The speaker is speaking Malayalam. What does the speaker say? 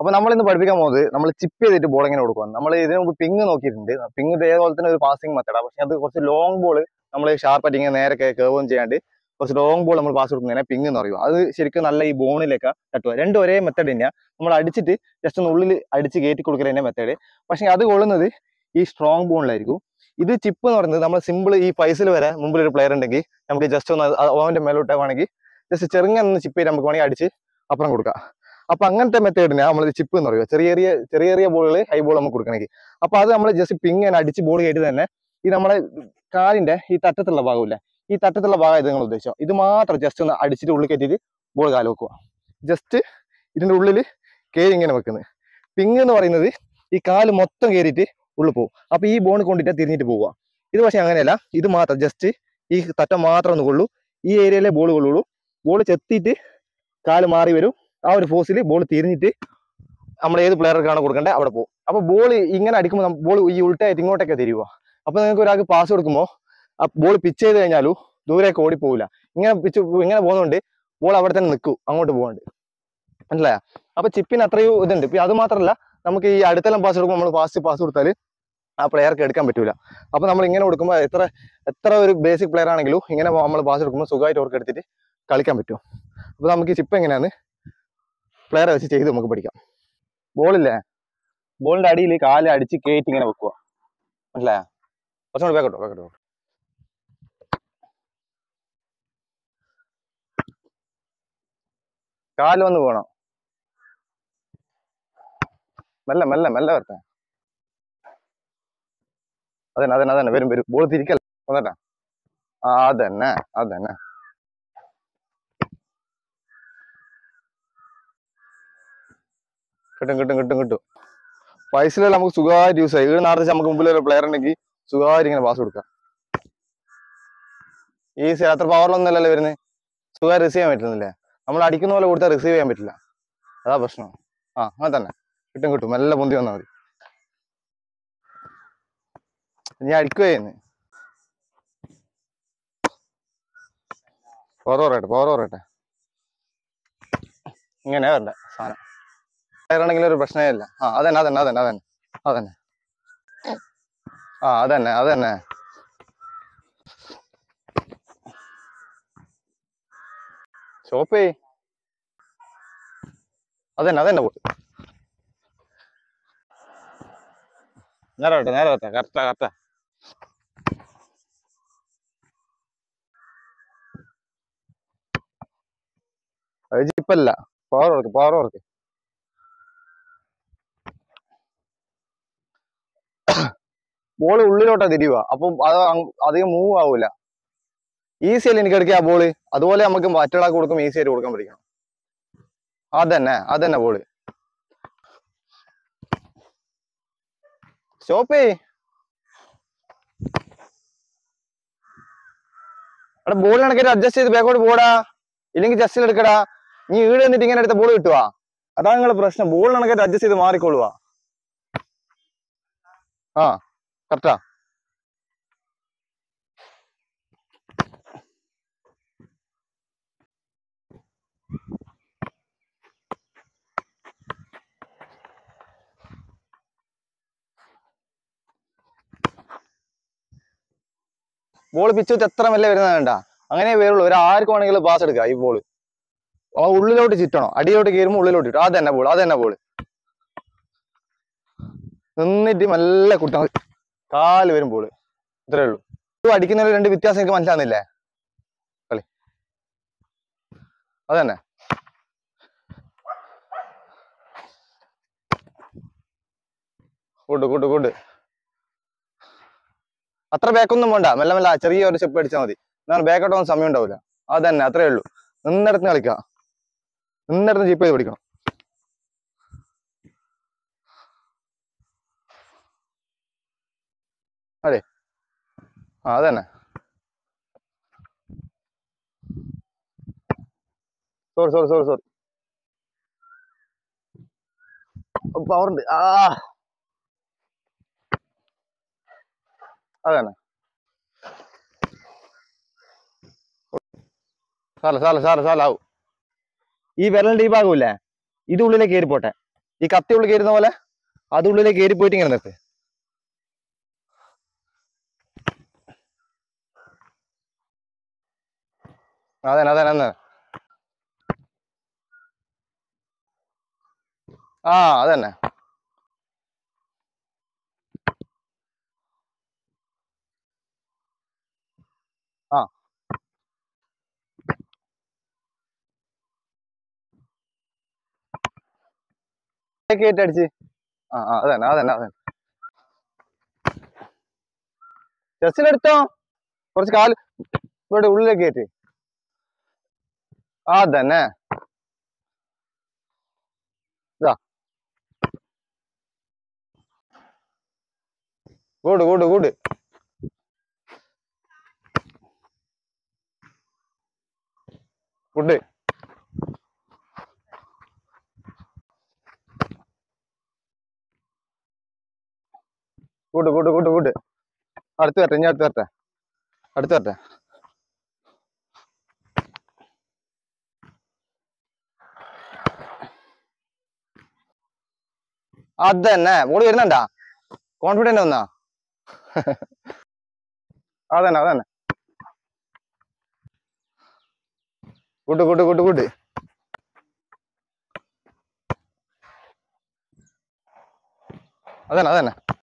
അപ്പൊ നമ്മൾ ഇന്ന് പഠിപ്പിക്കാൻ പോകുന്നത് നമ്മൾ ചിപ്പ് ചെയ്തിട്ട് ബോൾ എങ്ങനെ കൊടുക്കുക നമ്മൾ ഇതിനു മുമ്പ് പിങ് നോക്കിയിട്ടുണ്ട് പിങ് ഇതേപോലെ തന്നെ ഒരു പാസിംഗ് മെത്തഡാണ് പക്ഷെ അത് കുറച്ച് ലോങ് ബോൾ നമ്മൾ ഷാർപ്പായിട്ട് ഇങ്ങനെ നേരെ കേവും ചെയ്യാണ്ട് കുറച്ച് ലോങ് ബോൾ നമ്മൾ പാസ് കൊടുക്കുന്നതിനെ പിങ് എന്ന് പറയും അത് ശരിക്കും നല്ല ഈ ബോണിലേക്ക് തട്ടുക രണ്ടും ഒരേ മെത്തഡ് തന്നെയാണ് നമ്മൾ അടിച്ചിട്ട് ജസ്റ്റ് ഒന്ന് ഉള്ളിൽ അടിച്ച് കയറ്റി കൊടുക്കൽ മെത്തേഡ് പക്ഷെ അത് കൊള്ളുന്നത് ഈ സ്ട്രോങ് ബോണിലായിരിക്കും ഇത് ചിപ്പ് എന്ന് പറയുന്നത് നമ്മൾ സിമ്പിൾ ഈ പൈസയിൽ വരെ മുമ്പിൽ ഒരു പ്ലെയർ ഉണ്ടെങ്കിൽ നമുക്ക് ജസ്റ്റ് ഒന്ന് അത് ഓവന്റെ മേലോട്ട് വേണമെങ്കിൽ ജസ്റ്റ് ചെറുങ്ങനെ ഒന്ന് ചിപ്പ് ചെയ്ത് നമുക്ക് വേണമെങ്കിൽ അടിച്ച് അപ്പുറം കൊടുക്കാം അപ്പൊ അങ്ങനത്തെ മെത്തേഡിനെ നമ്മൾ ചിപ്പ് എന്ന് പറയുക ചെറിയ ചെറിയ ചെറിയ ചെറിയ ബോളുകൾ ഹൈ ബോൾ നമുക്ക് കൊടുക്കണമെങ്കിൽ അപ്പൊ അത് നമ്മൾ ജസ്റ്റ് പിങ് അടിച്ച് ബോൾ കയറ്റി തന്നെ ഈ നമ്മുടെ കാലിന്റെ ഈ തട്ടത്തുള്ള ഭാഗമില്ല ഈ തട്ടത്തുള്ള ഭാഗം ഇത് നിങ്ങൾ ഉദ്ദേശിച്ചോ ഇത് മാത്രം ജസ്റ്റ് ഒന്ന് അടിച്ചിട്ട് ഉള്ളിൽ കയറ്റിയിട്ട് ബോൾ കാല് വെക്കുക ജസ്റ്റ് ഇതിന്റെ ഉള്ളിൽ കയറി ഇങ്ങനെ വെക്കുന്നത് പിങ് എന്ന് പറയുന്നത് ഈ കാല് മൊത്തം കയറിയിട്ട് ഉള്ളിൽ പോകും അപ്പൊ ഈ ബോൺ കൊണ്ടിട്ട് തിരിഞ്ഞിട്ട് പോവുക ഇത് പക്ഷെ അങ്ങനെയല്ല ഇത് മാത്രം ജസ്റ്റ് ഈ തട്ടം മാത്രം ഒന്ന് കൊള്ളൂ ഈ ഏരിയയിലെ ബോൾ കൊള്ളുള്ളൂ ബോൾ ചെത്തിയിട്ട് കാല് മാറി വരും ആ ഒരു ഫോഴ്സിൽ ബോൾ തിരിഞ്ഞിട്ട് നമ്മൾ ഏത് പ്ലെയർക്കാണ് കൊടുക്കേണ്ടത് അവിടെ പോകും അപ്പൊ ബോൾ ഇങ്ങനെ അടിക്കുമ്പോൾ ബോൾ ഈ ഉൾട്ടായിട്ട് ഇങ്ങോട്ടൊക്കെ തിരിയുക അപ്പൊ നിങ്ങൾക്ക് ഒരാൾക്ക് പാസ് കൊടുക്കുമ്പോൾ ആ ബോൾ പിച്ച് ചെയ്ത് കഴിഞ്ഞാലും ദൂരേക്ക് ഓടിപ്പോവില്ല ഇങ്ങനെ പിച്ച് ഇങ്ങനെ പോകുന്നതുകൊണ്ട് ബോൾ അവിടെ തന്നെ നിൽക്കും അങ്ങോട്ട് പോകാണ്ട് മനസ്സിലായ അപ്പൊ ചിപ്പിന് അത്രയും ഇതുണ്ട് ഇപ്പൊ അത് മാത്രമല്ല നമുക്ക് ഈ അടുത്തെല്ലാം പാസ് കൊടുക്കുമ്പോൾ നമ്മൾ ഫാസ്റ്റ് പാസ് കൊടുത്താൽ ആ പ്ലെയർക്ക് എടുക്കാൻ പറ്റൂല അപ്പൊ നമ്മൾ ഇങ്ങനെ കൊടുക്കുമ്പോൾ എത്ര എത്ര ഒരു ബേസിക് പ്ലെയർ ആണെങ്കിലും ഇങ്ങനെ നമ്മൾ പാസ് കൊടുക്കുമ്പോൾ സുഖമായിട്ട് അവർക്ക് എടുത്തിട്ട് കളിക്കാൻ പറ്റും അപ്പൊ നമുക്ക് ചിപ്പ് എങ്ങനെയാണ് പ്ലെയറെ വെച്ച് ചെയ്ത് നമുക്ക് പഠിക്കാം ബോളില്ലേ ബോളിന്റെ അടിയിൽ കാല് അടിച്ച് കയറ്റി ഇങ്ങനെ വെക്കുക മനസ്സിലായ കുറച്ചും കൂടി വേക്കട്ടോ വേക്കട്ടോ കാല് വന്ന് പോകണം മെല്ലെ മെല്ലെ മെല്ലെ വരട്ടെ അതന്നെ അതന്നെ അതന്നെ വരും വരും ബോൾ തിരിക്കല്ല വന്നട്ടെ ആ അതന്നെ അതന്നെ കിട്ടും കിട്ടും കിട്ടും കിട്ടും പൈസയിലെല്ലാം നമുക്ക് സുഖമായിട്ട് യൂസ് ചെയ്യാം ഏഴ് നാളെ നമുക്ക് മുമ്പിൽ ഒരു പ്ലെയർ ഉണ്ടെങ്കിൽ സുഖമായിട്ട് ഇങ്ങനെ പാസ് കൊടുക്കാം ഈസി അത്ര പവറിലൊന്നുമല്ലല്ലോ വരുന്നത് സുഖമായി റിസീവ് ചെയ്യാൻ പറ്റുന്നില്ലേ നമ്മൾ അടിക്കുന്ന പോലെ കൊടുത്താൽ റിസീവ് ചെയ്യാൻ പറ്റില്ല അതാ പ്രശ്നം ആ അങ്ങനെ തന്നെ കിട്ടും കിട്ടും മെല്ലെ പൊന്തി വന്നാൽ മതി ഞാൻ അടിക്കുകയെന്ന് പവർ പറയട്ടെ പവർ പറയട്ടെ ഇങ്ങനെ വരണ്ട സാധനം ആണെങ്കിൽ ഒരു പ്രശ്നമേ ഇല്ല ആ അതന്നെ അതന്നെ അതന്നെ അതന്നെ അതന്നെ ആ അതന്നെ അതന്നെ ഷോപ്പേ അതന്നെ അതന്നെ പോട്ട് നേരെ വരട്ടെ നേരെ വരട്ടെ കറക്റ്റാ കറക്റ്റാ അത് ജിപ്പല്ല power work power work ball ഉള്ളിലോട്ടാ തിരിയുക അപ്പം അത് അങ് അധികം മൂവ് ആവൂല ഈസി അല്ലേ എനിക്ക് എടുക്കുക ആ ബോള് അതുപോലെ നമുക്ക് മറ്റൊരാൾക്ക് കൊടുക്കും ഈസി ആയിട്ട് കൊടുക്കാൻ പഠിക്കണം അതന്നെ അതന്നെ ബോള് സ്റ്റോപ്പേ അവിടെ ബോൾ കണക്കിട്ട് അഡ്ജസ്റ്റ് ചെയ്ത് ബാക്കോട്ട് പോടാ ഇല്ലെങ്കിൽ ജസ്റ്റിൽ എടുക്കടാ നീ ഈട് എന്നിട്ട് ഇങ്ങനെ എടുത്ത ബോൾ കിട്ടുവാ അതാണ് നിങ്ങളെ പ്രശ്നം ബോൾ കണക്കിട്ട് അഡ്ജസ്റ്റ് ചെയ്ത് മാറിക്കൊള്ളുക ആ കറക്റ്റാ ബോൾ പിച്ച് വെച്ച് എത്ര മെല്ലെ വരുന്നത് വേണ്ട അങ്ങനെ വരുള്ളൂ ഒരു ആർക്ക് വേണമെങ്കിലും പാസ് എടുക്കുക ഈ ബോൾ ആ ഉള്ളിലോട്ട് ചുറ്റണോ അടിയിലോട്ട് കയറുമ്പോൾ ഉള്ളിലോട്ട് ചുറ്റും അത് തന്നെ ബോൾ അത് തന്നെ ബോൾ നിന്നിട്ട് മെല്ലെ കുട്ടാൻ കാല് വരും ബോള് ഇത്രേ ഉള്ളൂ ഇത് അടിക്കുന്നതിൽ രണ്ട് വ്യത്യാസം എനിക്ക് മനസ്സിലാകുന്നില്ലേ കളി അതന്നെ കൂട്ട് കൂട്ട് കൂട്ട് അത്ര ബാക്കൊന്നും വേണ്ട മെല്ലെ മെല്ലെ ചെറിയ ഒരു സ്റ്റെപ്പ് അടിച്ചാൽ മതി എന്നാൽ ബാക്കോട്ടൊന്നും സമയം ഉണ്ടാവില്ല അതന്നെ അത്രേ ഉള്ളൂ നിന്നിടത്ത് കളിക്കുക നിന്നിടത്ത് ജീപ്പ് ചെയ്ത് പിടിക്കണം അതെ ആ അതന്നെ sorry sorry sorry sorry power ഉണ്ട് ആ അതന്നെ സാല സാല സാല സാല ആവും ഈ വിരലിന്റെ ഈ ഭാഗമില്ലേ ഇത് ഉള്ളിലേക്ക് കയറി പോട്ടെ ഈ കത്തി ഉള്ളിൽ കയറുന്ന പോലെ അത് ഉള്ളിലേക്ക് കയറി പോയിട്ട് ഇങ്ങനെ നിർത്ത് അതന്നെ അതന്നെ അതന്നെ ആ അതന്നെ ആ കയറ്റി അടിച്ച് ആ ആ അതന്നെ അതന്നെ അതന്നെ ചെസ്സിലെടുത്തോ കുറച്ച് കാല് ഇവിടെ ഉള്ളിലേക്ക് കയറ്റി ആ തന്നെ ഇതാ good good good good good good good good അടുത്ത് വരട്ടെ ഇനി അടുത്ത് വരട്ടെ അടുത്ത് വരട്ടെ അതന്നെ മോള് വരുന്നുണ്ടാ കോൺഫിഡന്റ് വന്നാ അതന്നെ അതന്നെ ഗുഡ് ഗുഡ് ഗുഡ് ഗുഡ് അതന്നെ അതന്നെ